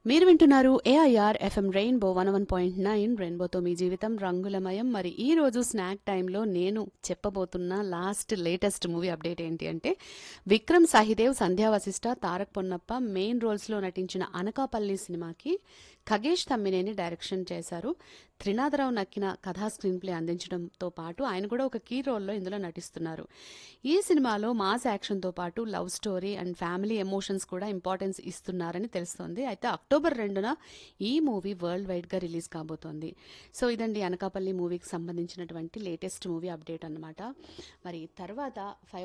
మీరు వింటున్నారు AIR FM rainbow one one point nine రెయిన్బోతో మీ జీవితం రంగులమయం మరి ఈ రోజు స్నాక్ టైంలో నేను చెప్పబోతున్న లాస్ట్ లేటెస్ట్ మూవీ అప్డేట్ ఏంటి అంటే విక్రమ్ సాహిదేవ్ సంధ్యా వశిష్ఠ తారక్ పొన్నప్ప మెయిన్ రోల్స్లో నటించిన అనకాపల్లి సినిమాకి ఖగేష్ తమ్మినేని డైరెక్షన్ చేశారు త్రినాథరావు నక్కిన కథా స్క్రీన్ ప్లే అందించడంతో పాటు ఆయన కూడా ఒక కీ రోల్లో ఇందులో నటిస్తున్నారు ఈ సినిమాలో మాస్ యాక్షన్తో పాటు love story and family emotions కూడా ఇంపార్టెన్స్ ఇస్తున్నారని తెలుస్తోంది అయితే అక్టోబర్ రెండున ఈ మూవీ వరల్డ్ వైడ్గా రిలీజ్ కాబోతోంది సో ఇదండి అనకాపల్లి మూవీకి సంబంధించినటువంటి లేటెస్ట్ మూవీ అప్డేట్ అన్నమాట మరి తర్వాత ఫైవ్